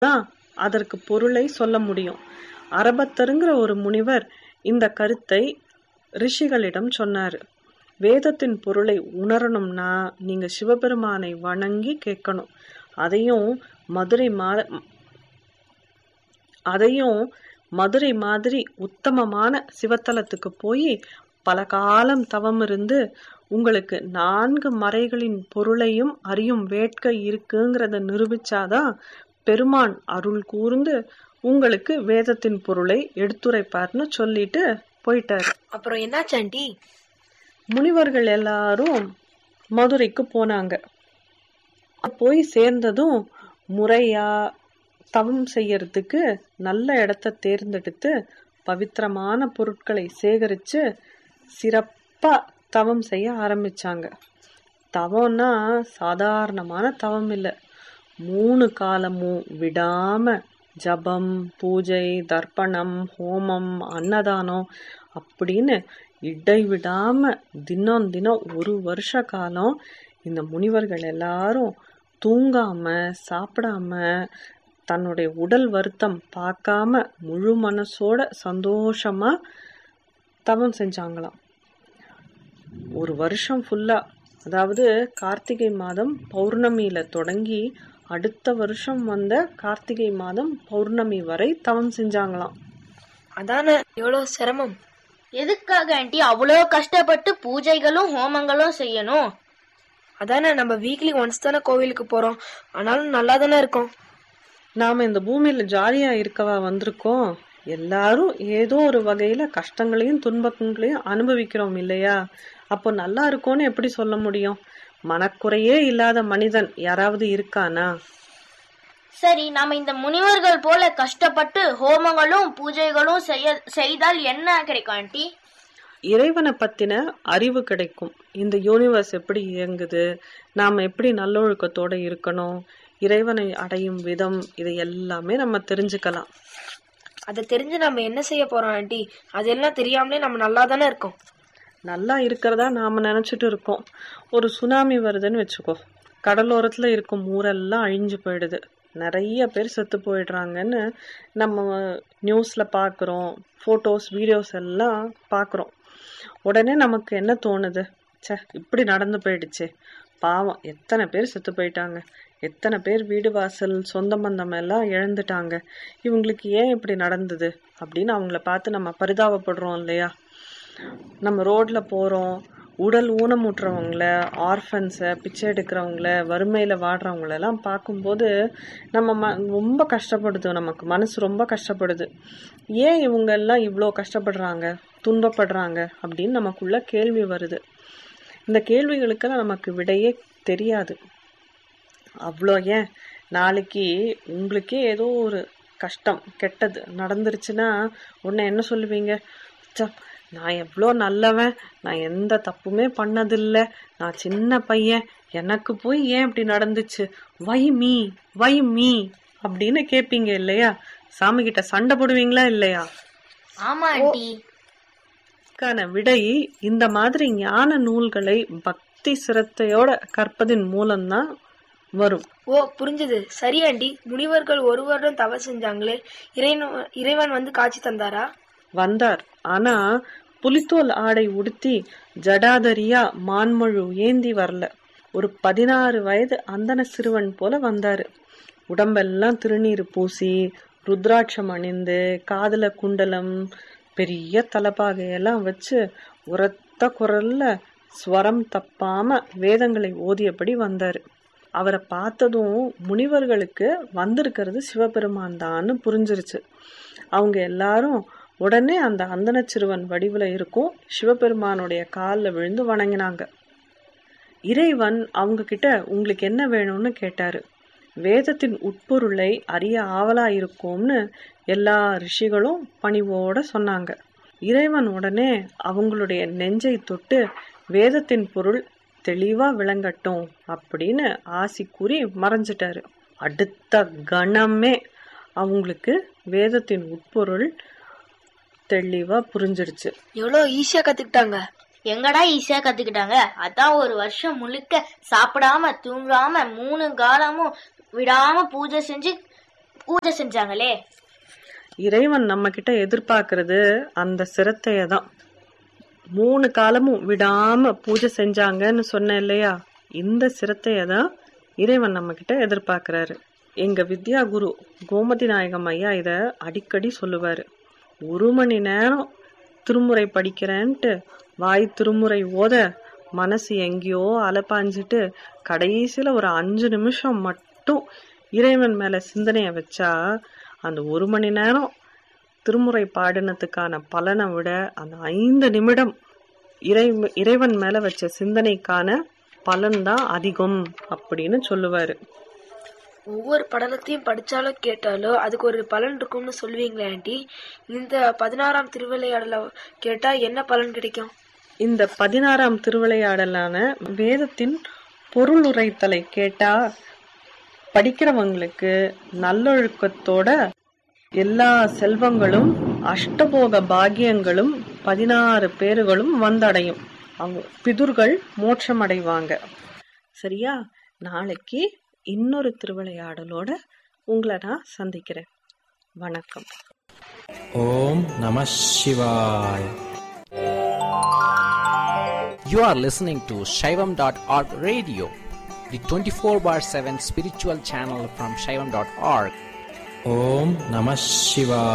தான் அதற்கு பொருளை சொல்ல முடியும் அரபத்தருங்கிற ஒரு முனிவர் இந்த கருத்தை ரிஷிகளிடம் சொன்னாரு வேதத்தின் பொருளை உணரணும்னா நீங்க சிவபெருமானை வணங்கி கேட்கணும் அதையும் மதுரை மா அதையும் மதுரை மாதிரி உத்தமமான சிவத்தலத்துக்கு போய் பல காலம் தவம் இருந்து உங்களுக்கு நான்கு மறைகளின் பொருளையும் அறியும் வேட்கை இருக்குங்கிறத நிரூபிச்சாதான் பெருமான் அருள் கூர்ந்து உங்களுக்கு வேதத்தின் பொருளை எடுத்துரைப்பார்னு சொல்லிட்டு போயிட்டாரு அப்புறம் என்னாச்சு ஆண்டி முனிவர்கள் எல்லாரும் மதுரைக்கு போனாங்க போய் சேர்ந்ததும் முறையா தவம் செய்யறதுக்கு நல்ல இடத்த தேர்ந்தெடுத்து பவித்திரமான பொருட்களை சேகரிச்சு சிறப்பா தவம் செய்ய ஆரம்பிச்சாங்க தவம்னா சாதாரணமான தவம் இல்லை மூணு காலமும் விடாம ஜபம் பூஜை தர்ப்பணம் ஹோமம் அன்னதானம் அப்படின்னு இடைவிடாம தினம் தினம் ஒரு வருஷ காலம் இந்த முனிவர்கள் எல்லாரும் தூங்காம சாப்பிடாம தன்னுடைய உடல் வருத்தம் பார்க்காம முழு மனசோட சந்தோஷமா தவம் செஞ்சாங்களாம் ஒரு வருஷம் ஃபுல்லா அதாவது கார்த்திகை மாதம் பௌர்ணமியில தொடங்கி அடுத்த வருஷம் வந்த கார்த்திகை மாதம் பௌர்ணமி வரை தவம் செஞ்சாங்களாம் அதானே எவ்வளவு சிரமம் எதுக்காக ஆண்டி அவ்வளோ கஷ்டப்பட்டு பூஜைகளும் ஹோமங்களும் செய்யணும் அதானே நம்ம வீக்லி ஒன்ஸ் தானே கோவிலுக்கு போறோம் ஆனாலும் நல்லா தானே இருக்கோம் நாம இந்த பூமியில ஜாலியா இருக்கவா வந்திருக்கோம் எல்லாரும் ஏதோ ஒரு வகையில கஷ்டங்களையும் துன்பங்களையும் அனுபவிக்கிறோம் இல்லையா அப்போ நல்லா இருக்கோன்னு எப்படி சொல்ல முடியும் மனக்குறையே இல்லாத மனிதன் யாராவது இருக்கானா சரி நாம இந்த முனிவர்கள் போல கஷ்டப்பட்டு ஹோமங்களும் பூஜைகளும் செய்ய செய்தால் என்ன கிடைக்கும் ஆண்டி இறைவனை பத்தின அறிவு கிடைக்கும் இந்த யூனிவர்ஸ் எப்படி இயங்குது நாம எப்படி நல்லொழுக்கத்தோட இருக்கணும் இறைவனை அடையும் விதம் இது எல்லாமே நம்ம தெரிஞ்சுக்கலாம் அதை தெரிஞ்சு நம்ம என்ன செய்ய போறோம் ஆண்டி அதெல்லாம் தெரியாமலே நம்ம நல்லா தானே இருக்கோம் நல்லா இருக்கிறதா நாம நினைச்சிட்டு இருக்கோம் ஒரு சுனாமி வருதுன்னு வச்சுக்கோ கடலோரத்துல இருக்கும் ஊரெல்லாம் அழிஞ்சு போயிடுது நிறைய பேர் செத்து போயிடுறாங்கன்னு நம்ம நியூஸ்ல பார்க்குறோம் ஃபோட்டோஸ் வீடியோஸ் எல்லாம் பார்க்குறோம் உடனே நமக்கு என்ன தோணுது ச்சே இப்படி நடந்து போயிடுச்சே பாவம் எத்தனை பேர் செத்து போயிட்டாங்க எத்தனை பேர் வீடு வாசல் சொந்த பந்தம் எல்லாம் இழந்துட்டாங்க இவங்களுக்கு ஏன் இப்படி நடந்தது அப்படின்னு அவங்கள பார்த்து நம்ம பரிதாபப்படுறோம் இல்லையா நம்ம ரோட்ல போறோம் உடல் ஊனமுற்றவங்கள ஆர்ஃபன்ஸை பிச்சை எடுக்கிறவங்கள வறுமையில வாடுறவங்கள எல்லாம் பார்க்கும்போது நம்ம ம ரொம்ப கஷ்டப்படுது நமக்கு மனசு ரொம்ப கஷ்டப்படுது ஏன் இவங்க எல்லாம் இவ்வளோ கஷ்டப்படுறாங்க துன்பப்படுறாங்க அப்படின்னு நமக்குள்ள கேள்வி வருது இந்த கேள்விகளுக்கெல்லாம் நமக்கு விடையே தெரியாது அவ்வளோ ஏன் நாளைக்கு உங்களுக்கே ஏதோ ஒரு கஷ்டம் கெட்டது நடந்துருச்சுன்னா உன்னை என்ன சொல்லுவீங்க ச்ச, நான் எவ்வளோ நல்லவன் நான் எந்த தப்புமே பண்ணதில்ல நான் சின்ன பையன் எனக்கு போய் ஏன் இப்படி நடந்துச்சு வை மீ வை மீ அப்படின்னு கேட்பீங்க இல்லையா சாமி கிட்ட சண்டை போடுவீங்களா இல்லையா ஆமா ஆண்டி க்கான விடை இந்த மாதிரி ஞான நூல்களை பக்தி சிரத்தையோட கற்பதின் மூலம்தான் வரும் ஓ புரிஞ்சது சரி ஆண்டி முனிவர்கள் ஒரு வருடம் தவறு செஞ்சாங்களே இறைவன் இறைவன் வந்து காட்சி தந்தாரா வந்தார் ஆனா புலித்தோல் ஆடை உடுத்தி ஜடாதரியா மான்மழு ஏந்தி வரல ஒரு பதினாறு வயது அந்தன சிறுவன் போல வந்தாரு உடம்பெல்லாம் திருநீர் பூசி ருத்ராட்சம் அணிந்து காதுல குண்டலம் பெரிய தலப்பாகையெல்லாம் வச்சு உரத்த குரல்ல ஸ்வரம் தப்பாம வேதங்களை ஓதியபடி வந்தாரு அவரை பார்த்ததும் முனிவர்களுக்கு வந்திருக்கிறது சிவபெருமான் தான்னு புரிஞ்சிருச்சு அவங்க எல்லாரும் உடனே அந்த அந்தன சிறுவன் வடிவுல இருக்கும் சிவபெருமானுடைய காலில் விழுந்து வணங்கினாங்க இறைவன் அவங்க கிட்ட உங்களுக்கு என்ன வேணும்னு கேட்டாரு வேதத்தின் உட்பொருளை அறிய ஆவலா இருக்கும்னு எல்லா ரிஷிகளும் பணிவோட சொன்னாங்க இறைவன் உடனே அவங்களுடைய நெஞ்சை தொட்டு வேதத்தின் பொருள் தெளிவா விளங்கட்டும் அப்படின்னு ஆசி கூறி மறைஞ்சிட்டாரு அடுத்த கணமே அவங்களுக்கு வேதத்தின் உட்பொருள் தெளிவா புரிஞ்சிடுச்சு எவ்வளோ ஈஸியா கத்துக்கிட்டாங்க எங்கடா ஈஸியா கத்துக்கிட்டாங்க அதான் ஒரு வருஷம் முழுக்க சாப்பிடாம தூங்காம மூணு காலமும் விடாம பூஜை செஞ்சு பூஜை செஞ்சாங்களே இறைவன் நம்ம கிட்ட எதிர்பார்க்கறது அந்த சிரத்தைய தான் மூணு காலமும் விடாம பூஜை செஞ்சாங்கன்னு சொன்னேன் இல்லையா இந்த சிரத்தைய தான் இறைவன் நம்ம கிட்ட எதிர்பார்க்கறாரு எங்க வித்யா குரு கோமதி நாயகம் ஐயா இத அடிக்கடி சொல்லுவாரு ஒரு மணி நேரம் திருமுறை படிக்கிறேன்ட்டு வாய் திருமுறை ஓத மனசு எங்கேயோ அலப்பாஞ்சிட்டு கடைசியில ஒரு அஞ்சு நிமிஷம் மட்டும் இறைவன் மேல சிந்தனைய வச்சா அந்த ஒரு மணி நேரம் திருமுறை பாடினத்துக்கான பலனை விட அந்த ஐந்து நிமிடம் இறை இறைவன் மேல வச்ச சிந்தனைக்கான பலன்தான் அதிகம் அப்படின்னு சொல்லுவாரு ஒவ்வொரு படலத்தையும் படிச்சாலோ கேட்டாலோ அதுக்கு ஒரு பலன் இருக்கும்னு சொல்லுவீங்களே ஆண்டி இந்த பதினாறாம் திருவிளையாடல கேட்டா என்ன பலன் கிடைக்கும் இந்த பதினாறாம் திருவிளையாடலான வேதத்தின் பொருள் உரைத்தலை கேட்டா படிக்கிறவங்களுக்கு நல்லொழுக்கத்தோட எல்லா செல்வங்களும் அஷ்டபோக பாக்கியங்களும் பதினாறு பேறுகளும் வந்தடையும் அவங்க பிதுர்கள் மோட்சம் அடைவாங்க சரியா நாளைக்கு இன்னொரு திருவிளையாடலோட உங்களை நான் சந்திக்கிறேன் வணக்கம் ஓம் நம சிவாய் You are listening to Shaivam.org radio, the 24 bar 7 spiritual channel from Shaivam.org. Om Namah Shivaya.